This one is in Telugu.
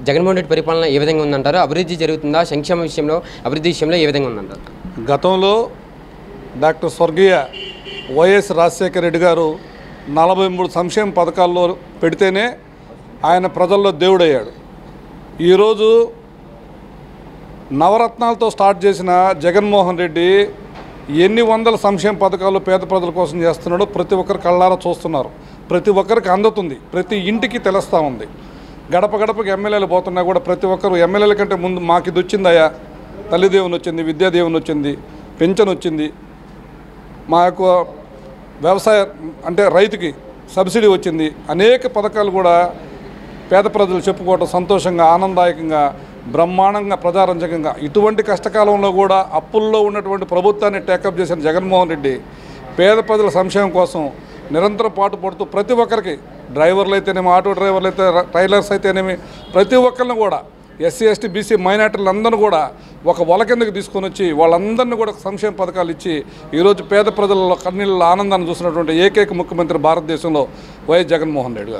జగన్మోహన్ రెడ్డి పరిపాలన ఏ విధంగా ఉందంటారు అభివృద్ధి జరుగుతుందా సంక్షేమ విషయంలో అభివృద్ధి విషయంలో ఏ విధంగా ఉందంటారు గతంలో డాక్టర్ స్వర్గీయ వైఎస్ రాజశేఖర రెడ్డి గారు నలభై మూడు సంక్షేమ పథకాల్లో పెడితేనే ఆయన ప్రజల్లో దేవుడయ్యాడు ఈరోజు నవరత్నాలతో స్టార్ట్ చేసిన జగన్మోహన్ రెడ్డి ఎన్ని వందల సంక్షేమ పథకాలు పేద ప్రజల కోసం చేస్తున్నాడో ప్రతి ఒక్కరు కళ్ళారా చూస్తున్నారు ప్రతి ఒక్కరికి అందుతుంది ప్రతి ఇంటికి తెలుస్తూ ఉంది గడప గడపకి ఎమ్మెల్యేలు పోతున్నా కూడా ప్రతి ఒక్కరు ఎమ్మెల్యేల కంటే ముందు మాకు ఇది వచ్చిందయ్యా తల్లిదేవుని వచ్చింది విద్యాదేవుని వచ్చింది పెన్షన్ వచ్చింది మా యొక్క వ్యవసాయ అంటే రైతుకి సబ్సిడీ వచ్చింది అనేక పథకాలు కూడా పేద ప్రజలు చెప్పుకోవటం సంతోషంగా ఆనందదాయకంగా బ్రహ్మాండంగా ప్రజారంజకంగా ఇటువంటి కష్టకాలంలో కూడా అప్పుల్లో ఉన్నటువంటి ప్రభుత్వాన్ని టేకప్ చేసిన జగన్మోహన్ రెడ్డి పేద ప్రజల సంక్షేమం కోసం నిరంతరం పాటు పడుతూ ప్రతి ఒక్కరికి డ్రైవర్లు అయితేనేమి ఆటో డ్రైవర్లు అయితే టైలర్స్ అయితేనేమి ప్రతి ఒక్కరిని కూడా ఎస్సీ ఎస్టీ బీసీ మైనార్టీలందరినీ కూడా ఒక వల కిందకి తీసుకొని వచ్చి వాళ్ళందరినీ కూడా సంక్షేమ పథకాలు ఇచ్చి ఈరోజు పేద ప్రజల కన్నీళ్ళ ఆనందాన్ని చూసినటువంటి ఏకైక ముఖ్యమంత్రి భారతదేశంలో వైఎస్ జగన్మోహన్ రెడ్డి గారు